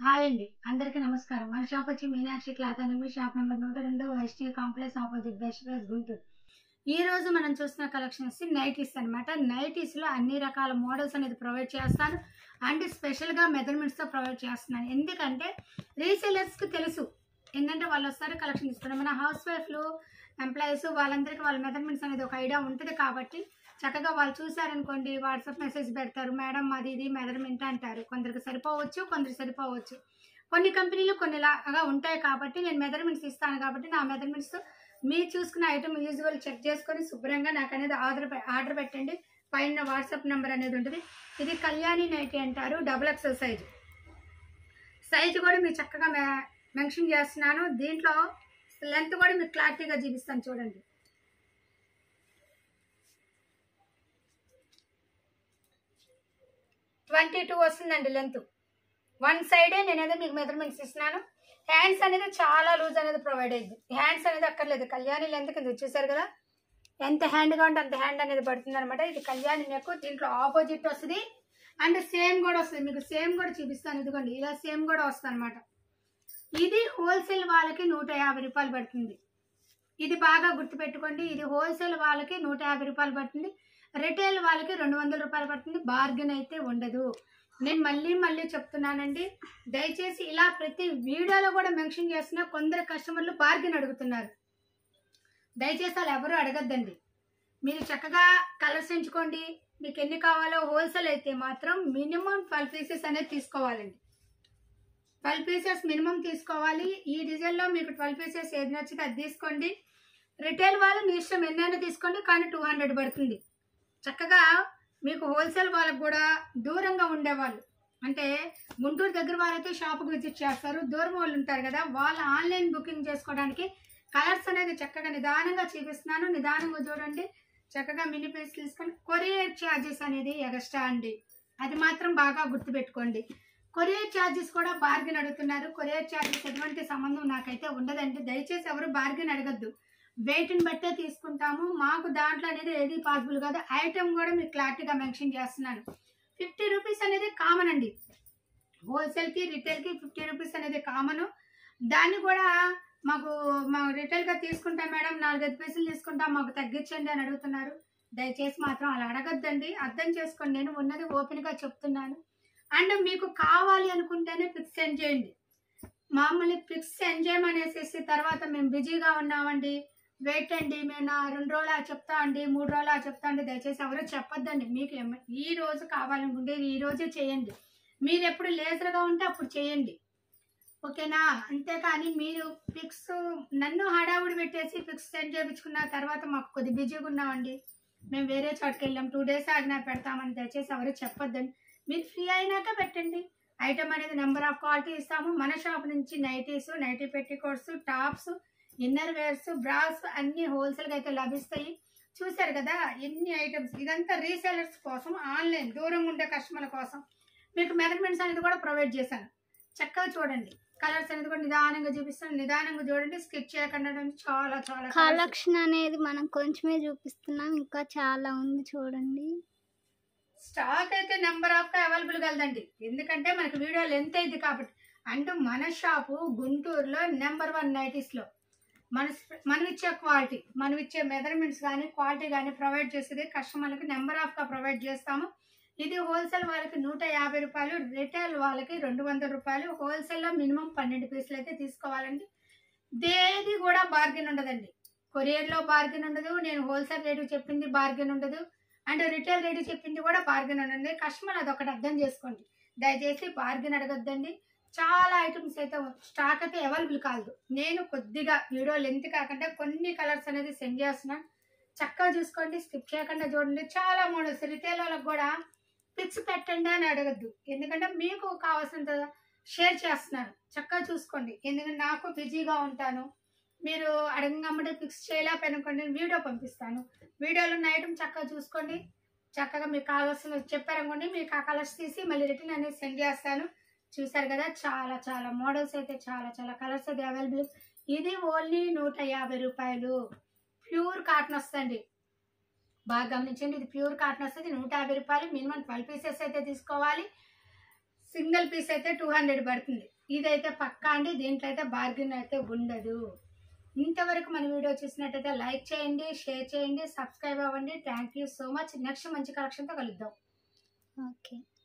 Hi అండి అందరికీ నమస్కారం మన షాప్ వచ్చి మీనాక్షి క్లాత్ అని మీ షాప్ నెంబర్ నూట రెండు ST complex opposite best place Guntur ఈ రోజు మనం చూస్తున్న కలెక్షన్ వచ్చి నైటీస్ అనమాట నైటీస్ లో అన్ని రకాల మోడల్స్ అనేది ప్రొవైడ్ చేస్తాను అండ్ స్పెషల్ గా మెజర్మెంట్స్ తో ప్రొవైడ్ చేస్తున్నాను ఎందుకంటే రీసేలర్స్ కి తెలుసు ఏంటంటే వాళ్ళు వస్తారు కలెక్షన్ తీసుకుంటారు మన హౌస్ వైఫ్లు ఎంప్లాయీస్ వాళ్ళందరికీ వాళ్ళ మెజర్మెంట్స్ అనేది ఒక ఐడియా ఉంటుంది కాబట్టి చక్కగా వాళ్ళు చూసారనుకోండి వాట్సాప్ మెసేజ్ పెడతారు మేడం మాది ఇది మెజర్మెంట్ అంటారు కొందరికి సరిపోవచ్చు కొందరికి సరిపోవచ్చు కొన్ని కంపెనీలు కొన్ని లాగా ఉంటాయి కాబట్టి నేను మెజర్మెంట్స్ ఇస్తాను కాబట్టి నా మెజర్మెంట్స్ మీరు చూసుకున్న ఐటమ్ యూజువల్ చెక్ చేసుకొని శుభ్రంగా నాకు అనేది ఆర్డర్ ఆర్డర్ పెట్టండి పైన వాట్సాప్ నెంబర్ అనేది ఉంటుంది ఇది కళ్యాణి నైటీ అంటారు డబుల్ ఎక్సెల్ సైజు సైజు కూడా మీరు చక్కగా మె- మెన్షన్ చేస్తున్నాను దీంట్లో లెంత్ కూడా మీకు క్లారిటీగా చూపిస్తాను చూడండి ట్వంటీ టూ వస్తుందండి లెంత్ వన్ సైడే నేనైతే మీకు మెజర్మెంట్స్ ఇస్తున్నాను హ్యాండ్స్ అనేది చాలా లూజ్ అనేది ప్రొవైడ్ అయ్యింది హ్యాండ్స్ అనేది అక్కర్లేదు కళ్యాణి లెంత్ కింద చూసారు కదా ఎంత హ్యాండ్గా ఉంటే అంత హ్యాండ్ అనేది పడుతుంది అనమాట ఇది కళ్యాణి నెక్ దీంట్లో ఆపోజిట్ వస్తుంది అండ్ సేమ్ కూడా వస్తుంది మీకు సేమ్ కూడా చూపిస్తాను ఇదిగోండి ఇలా సేమ్ కూడా వస్తుంది అనమాట ఇది హోల్సేల్ వాళ్ళకి నూట యాభై రూపాయలు పడుతుంది ఇది బాగా గుర్తుపెట్టుకోండి ఇది హోల్సేల్ వాళ్ళకి నూట యాభై రూపాయలు పడుతుంది రిటైల్ వాళ్ళకి రెండు వందల రూపాయలు పడుతుంది బార్గెన్ అయితే ఉండదు నేను మళ్ళీ మళ్ళీ చెప్తున్నానండి దయచేసి ఇలా ప్రతి వీడియోలో కూడా మెన్షన్ చేస్తున్నా కొందరు కస్టమర్లు బార్గెన్ అడుగుతున్నారు దయచేసి అలా ఎవరు అడగద్దండి మీరు చక్కగా కలర్స్ ఎంచుకోండి మీకు ఎన్ని కావాలో హోల్సేల్ అయితే మాత్రం మినిమం ట్వెల్వ్ పీసెస్ అనేది తీసుకోవాలండి ట్వెల్వ్ పీసెస్ మినిమం తీసుకోవాలి ఈ డిజైన్లో మీకు ట్వెల్వ్ పీసెస్ ఏది నచ్చితే అది తీసుకోండి రిటైల్ వాళ్ళు మీ ఇష్టం ఎన్నైనా తీసుకోండి కానీ టూ హండ్రెడ్ పడుతుంది చక్కగా మీకు హోల్సేల్ వాళ్ళకు కూడా దూరంగా ఉండేవాళ్ళు అంటే గుంటూరు దగ్గర వాళ్ళైతే షాప్కి విజిట్ చేస్తారు దూరం వాళ్ళు ఉంటారు కదా వాళ్ళు ఆన్లైన్ బుకింగ్ చేసుకోవడానికి కలర్స్ అనేది చక్కగా నిదానంగా చూపిస్తున్నాను నిదానంగా చూడండి చక్కగా మినీ పీస్ తీసుకొని కొరియర్ ఛార్జెస్ అనేది ఎగస్ట్రా అండి అది మాత్రం బాగా గుర్తుపెట్టుకోండి కొరియర్ ఛార్జెస్ కూడా బార్గెన్ అడుగుతున్నారు కొరియర్ ఛార్జెస్ ఎటువంటి సంబంధం నాకైతే ఉండదండి దయచేసి ఎవరు బార్గెన్ అడగద్దు వెయిట్ని బట్టే తీసుకుంటాము మాకు దాంట్లో అనేది ఏది పాసిబుల్ కాదు ఐటమ్ కూడా మీకు క్లారిటీగా మెన్షన్ చేస్తున్నాను ఫిఫ్టీ రూపీస్ అనేది కామన్ అండి హోల్సేల్కి రిటైల్కి ఫిఫ్టీ రూపీస్ అనేది కామన్ దాన్ని కూడా మాకు మా రిటైల్గా తీసుకుంటాం మేడం నాలుగైదు పీసులు తీసుకుంటాం మాకు తగ్గించండి అని అడుగుతున్నారు దయచేసి మాత్రం అలా అడగద్దండి అర్థం చేసుకోండి నేను ఉన్నది ఓపెన్గా చెప్తున్నాను అండ్ మీకు కావాలి అనుకుంటేనే పిక్స్ సెండ్ చేయండి మామూలు పిక్స్ సెండ్ చేయమనేసి తర్వాత మేము బిజీగా ఉన్నామండి వెయిట్ అండి మేము నా రెండు రోజులు చెప్తా అండి మూడు రోజులు చెప్తా అండి దయచేసి ఎవరు చెప్పొద్దండి మీకు ఏమ- ఈ రోజు కావాలనుకుంటే ఈ రోజే చేయండి మీరు ఎప్పుడు లేజర్గా ఉంటే అప్పుడు చేయండి ఓకేనా అంతేకాని మీరు పిక్స్ నన్ను హడావుడి పెట్టేసి పిక్స్ సెండ్ చేయించుకున్న తర్వాత మాకు కొద్ది బిజీగా ఉన్నామండి మేము వేరే చోటుకి వెళ్ళాం టూ డేస్ ఆగినా పెడతామని దయచేసి ఎవరు చెప్పొద్దండి మీరు ఫ్రీ అయినాక పెట్టండి ఐటమ్ అనేది నెంబర్ ఆఫ్ క్వాలిటీ ఇస్తాము మన షాప్ నుంచి nighties nighty petticoats tops inner wears bras అన్ని హోల్సేల్గా అయితే లభిస్తాయి చూశారు కదా ఎన్ని ఐటమ్స్ ఇదంతా రీసేలర్స్ కోసం ఆన్లైన్ దూరంగా ఉండే కస్టమర్ల కోసం మీకు మెజర్మెంట్స్ అనేది కూడా ప్రొవైడ్ చేశాను చక్కగా చూడండి కలర్స్ అనేది కూడా నిదానంగా చూపిస్తాను నిదానంగా చూడండి స్కిచ్ చేయకుండా ఉండండి. చాలా చాలా colours. కలెక్షన్ అనేది మనం కొంచెమే చూపిస్తున్నాం ఇంకా చాలా ఉంది చూడండి స్టాక్ అయితే నెంబర్ ఆఫ్ గా అవైలబుల్ కలదండి ఎందుకంటే మనకి వీడియో లెంత్ అయింది కాబట్టి అంటూ మన షాపు గుంటూరులో నెంబర్ వన్ నైటీస్ లో మన స్ప- మనం ఇచ్చే క్వాలిటీ మనం ఇచ్చే మెజర్మెంట్స్ కానీ క్వాలిటీ కానీ ప్రొవైడ్ చేసేది కస్టమర్లకి నెంబర్ ఆఫ్ గా ప్రొవైడ్ చేస్తాము ఇది హోల్సేల్ వాళ్ళకి నూట యాభై రూపాయలు రిటైల్ వాళ్ళకి రెండు వందల రూపాయలు హోల్సేల్లో మినిమం పన్నెండు పీసులు అయితే తీసుకోవాలండి దేది కూడా బార్గెన్ ఉండదండి కొరియర్లో బార్గెన్ ఉండదు నేను హోల్సేల్ రేటు చెప్పింది బార్గెన్ ఉండదు అండ్ రిటైల్ రేటు చెప్పింది కూడా బార్గెన్ ఉండండి కస్టమర్ అదొకటి అర్థం చేసుకోండి దయచేసి బార్గెన్ అడగొద్దండి చాలా ఐటమ్స్ అయితే స్టాక్ అయితే అవైలబుల్ కాదు నేను కొద్దిగా వీడియో లెంత్ కాకుండా కొన్ని కలర్స్ అనేది సెండ్ చేస్తున్నాను చక్కగా చూసుకోండి స్కిప్ చేయకుండా చూడండి చాలా మోడల్స్ రిటైల్ వాళ్ళకి కూడా పిక్స్ పెట్టండి అని అడగద్దు ఎందుకంటే మీకు కావాల్సినంత షేర్ చేస్తున్నాను చక్కగా చూసుకోండి ఎందుకంటే నాకు బిజీగా ఉంటాను మీరు అడగంగమ్మటే ఫిక్స్ చేయలేకపోయిననుకోండి నేను వీడియో పంపిస్తాను వీడియోలో ఉన్న ఐటమ్ చక్కగా చూసుకోండి చక్కగా మీకు కావాల్సిన చెప్పారనుకోండి మీకు ఆ కలర్స్ తీసి మళ్ళీ రిటర్న్ అనేది సెండ్ చేస్తాను చూసారు కదా చాలా చాలా మోడల్స్ అయితే చాలా చాలా కలర్స్ అయితే అవైలబుల్ ఇది ఓన్లీ నూట యాభై రూపాయలు ప్యూర్ కాటన్ వస్తుంది బాగా గమనించండి ఇది ప్యూర్ కాటన్ వస్తుంది నూట యాభై రూపాయలు మినిమం ట్వెల్వ్ పీసెస్ అయితే తీసుకోవాలి సింగిల్ పీస్ అయితే టూ హండ్రెడ్ పడుతుంది ఇదైతే పక్కా అండి దీంట్లో అయితే బార్గెన్ అయితే ఉండదు ఇంతవరకు మన వీడియో చూసినట్టయితే లైక్ చేయండి షేర్ చేయండి సబ్స్క్రైబ్ అవ్వండి thank you so much next మంచి కలెక్షన్తో కలుద్దాం ఓకే